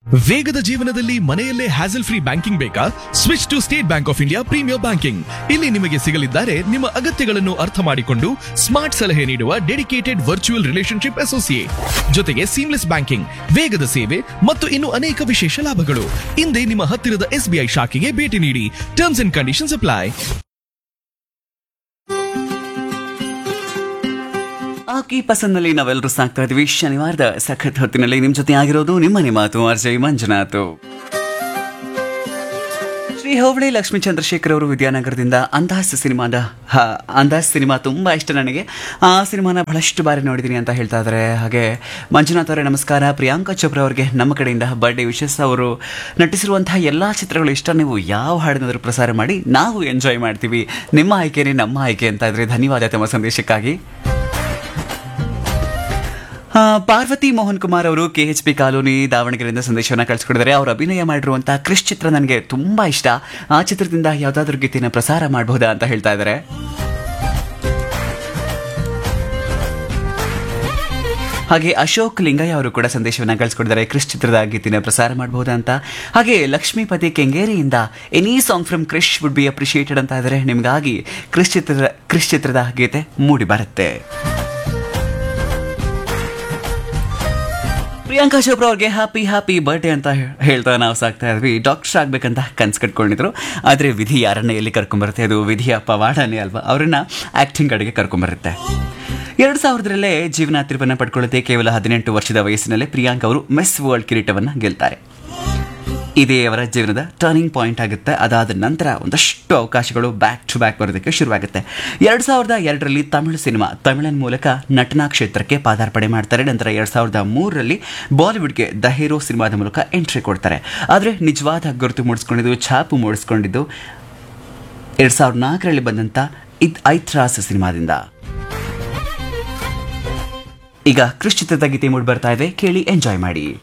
ವೇಗದ ಜೀವನದಲ್ಲಿ ಮನೆಯಲ್ಲೇ ಹ್ಯಾಸಲ್ ಫ್ರೀ ಬ್ಯಾಂಕಿಂಗ್ ಬೇಕಾ switch to State Bank of India premier banking ಇಲ್ಲಿ ನಿಮಗೆ ಸಿಗಲಿದ್ದಾರೆ ನಿಮ್ಮ ಅಗತ್ಯಗಳನ್ನು ಅರ್ಥ ಮಾಡಿಕೊಂಡು ಸ್ಮಾರ್ಟ್ ಸಲಹೆ ನೀಡುವ ಡೆಡಿಕೇಟೆಡ್ ವರ್ಚುವಲ್ ರಿಲೇಶನ್ಶಿಪ್ ಅಸೋಸಿಯೇಟ್ ಜೊತೆಗೆ ಸೀಮ್ಲೆಸ್ ಬ್ಯಾಂಕಿಂಗ್ ವೇಗದ ಸೇವೆ ಮತ್ತು ಇನ್ನು ಅನೇಕ ವಿಶೇಷ ಲಾಭಗಳು ಹಿಂದೆ ನಿಮ್ಮ ಹತ್ತಿರದ ಎಸ್ಬಿಐ ಶಾಖೆಗೆ ಭೇಟಿ ನೀಡಿ ಟರ್ಮ್ಸ್ ಅಂಡ್ ಕಂಡೀಷನ್ಸ್ ಅಪ್ಲೈ ಆಕಿ ಪಸಂದಲ್ಲಿ ನಾವೆಲ್ಲರೂ ಸಾಕ್ತಾ ಇದೀವಿ ಶನಿವಾರದ ಸಖತ್ ಹೊತ್ತಿನಲ್ಲಿ ನಿಮ್ ಜೊತೆ ಆಗಿರೋದು ನಿಮ್ಮನೆ ಮಾತು ಅರ್ಜಯ್ ಮಂಜುನಾಥ್ ಶ್ರೀ ಹೋಬಳಿ ಲಕ್ಷ್ಮೀ ಚಂದ್ರಶೇಖರ್ ಅವರು ವಿದ್ಯಾನಗರದಿಂದ ಅಂದಾಸ್ ಸಿನಿಮಾದ ಹ, ಅಂದಾಸ್ ಸಿನಿಮಾ ತುಂಬ ಇಷ್ಟ ನನಗೆ ಆ ಸಿನಿಮಾನ ಬಹಳಷ್ಟು ಬಾರಿ ನೋಡಿದ್ದೀನಿ ಅಂತ ಹೇಳ್ತಾ ಇದ್ದಾರೆ ಹಾಗೆ ಮಂಜುನಾಥ್ ಅವರೇ ನಮಸ್ಕಾರ ಪ್ರಿಯಾಂಕಾ ಚೋಪ್ರಾ ಅವರಿಗೆ ನಮ್ಮ ಕಡೆಯಿಂದ ಬರ್ಡೇ ವಿಶಸ್ ಅವರು ನಟಿಸಿರುವಂತಹ ಎಲ್ಲ ಚಿತ್ರಗಳು ಇಷ್ಟ ನೀವು ಯಾವ ಹಾಡಿನಾದರೂ ಪ್ರಸಾರ ಮಾಡಿ ನಾವು ಎಂಜಾಯ್ ಮಾಡ್ತೀವಿ ನಿಮ್ಮ ಆಯ್ಕೆನೇ ನಮ್ಮ ಆಯ್ಕೆ ಅಂತ ಇದ್ರೆ ಧನ್ಯವಾದ ತಮ್ಮ ಸಂದೇಶಕ್ಕಾಗಿ ಆ, ಪಾರ್ವತಿ ಮೋಹನ್ ಕುಮಾರ್ ಅವರು ಕೆ ಎಚ್ ಪಿ ಕಾಲೋನಿ ದಾವಣಗೆರೆಯಿಂದ ಸಂದೇಶವನ್ನು ಕಳಿಸ್ಕೊಡಿದ್ದಾರೆ ಅವರು ಅಭಿನಯ ಮಾಡಿರುವಂತಹ ಕ್ರಿಶ್ ಚಿತ್ರ ನನಗೆ ತುಂಬಾ ಇಷ್ಟ ಆ ಚಿತ್ರದಿಂದ ಯಾವ್ದಾದ್ರು ಗೀತೆನ ಪ್ರಸಾರ ಮಾಡಬಹುದಾ ಅಂತ ಹೇಳ್ತಾ ಇದ್ದಾರೆ ಹಾಗೆ ಅಶೋಕ್ ಲಿಂಗಯ್ಯ ಅವರು ಕೂಡ ಸಂದೇಶವನ್ನು ಕಳಿಸ್ಕೊಡಿದ್ದಾರೆ ಕ್ರಿಶ್ ಚಿತ್ರದ ಗೀತೆನ ಪ್ರಸಾರ ಮಾಡಬಹುದಾ ಅಂತ ಹಾಗೆ ಲಕ್ಷ್ಮೀಪತಿ ಕೆಂಗೇರಿಯಿಂದ any song from Krish would be appreciated ಅಂತ ಇದ್ದಾರೆ ನಿಮಗಾಗಿ ಕ್ರಿಶ್ ಚಿತ್ರದ ಕ್ರಿಶ್ ಚಿತ್ರದ ಗೀತೆ ಮೂಡಿ ಬರುತ್ತೆ ಪ್ರಿಯಾಂಕಾ ಚೋಪ್ರಾ ಅವ್ರಿಗೆ ಹ್ಯಾಪಿ ಹ್ಯಾಪಿ ಬರ್ಡೇ ಅಂತ ಹೇ- ಹೇಳ್ತಾ ನಾವು ಸಾಕ್ತಾ ಇದ್ವಿ ಡಾಕ್ಟರ್ ಆಗ್ಬೇಕಂತ ಕನ್ಸು ಕಟ್ಕೊಂಡಿದ್ರು ಆದರೆ ವಿಧಿ ಯಾರನ್ನ ಎಲ್ಲಿ ಕರ್ಕೊಂಬರುತ್ತೆ ಅದು ವಿಧಿಯ ಪವಾಡನೇ ಅಲ್ವಾ ಅವರನ್ನ ಆಕ್ಟಿಂಗ್ ಕಡೆಗೆ ಕರ್ಕೊಂಬರುತ್ತೆ ಎರಡು ಸಾವಿರದಲ್ಲೇ ಜೀವನ ತಿರುವನ್ನ ಪಡ್ಕೊಳ್ಳುತ್ತೆ ಕೇವಲ ಹದಿನೆಂಟು ವರ್ಷದ ವಯಸ್ಸಿನಲ್ಲೇ ಪ್ರಿಯಾಂಕಾ ಅವರು ಮಿಸ್ ವರ್ಲ್ಡ್ ಕಿರೀಟವನ್ನ ಗೆಲ್ತಾರೆ ಇದೇ ಅವರ ಜೀವನದ ಟರ್ನಿಂಗ್ ಪಾಯಿಂಟ್ ಆಗುತ್ತೆ ಅದಾದ ನಂತರ ಒಂದಷ್ಟು ಅವಕಾಶಗಳು ಬ್ಯಾಕ್ ಟು ಬ್ಯಾಕ್ ಬರೋದಕ್ಕೆ ಶುರುವಾಗುತ್ತೆ ಎರಡು ಸಾವಿರದ ಎರಡರಲ್ಲಿ ತಮಿಳು ಸಿನಿಮಾ ತಮಿಳನ್ ಮೂಲಕ ನಟನಾ ಕ್ಷೇತ್ರಕ್ಕೆ ಪಾದಾರ್ಪಣೆ ಮಾಡ್ತಾರೆ ನಂತರ ಎರಡು ಸಾವಿರದ ಮೂರರಲ್ಲಿ ಬಾಲಿವುಡ್ಗೆ ದ ಹೀರೋ ಸಿನಿಮಾದ ಮೂಲಕ ಎಂಟ್ರಿ ಕೊಡ್ತಾರೆ ಆದರೆ ನಿಜವಾದ ಗುರುತು ಮೂಡಿಸ್ಕೊಂಡಿದ್ದು ಛಾಪು ಮೂಡಿಸ್ಕೊಂಡಿದ್ದು ಎರಡು ಸಾವಿರದ ನಾಲ್ಕರಲ್ಲಿ ಬಂದಂಥ ಇದ್ ಐತ್ರಾಸ್ ಸಿನಿಮಾದಿಂದ ಈಗ ಕೃಷಿ ಚಿತ್ರದ ಗೀತೆ ಮೂಡಿ ಬರ್ತಾ ಇದೆ ಕೇಳಿ ಎಂಜಾಯ್ ಮಾಡಿ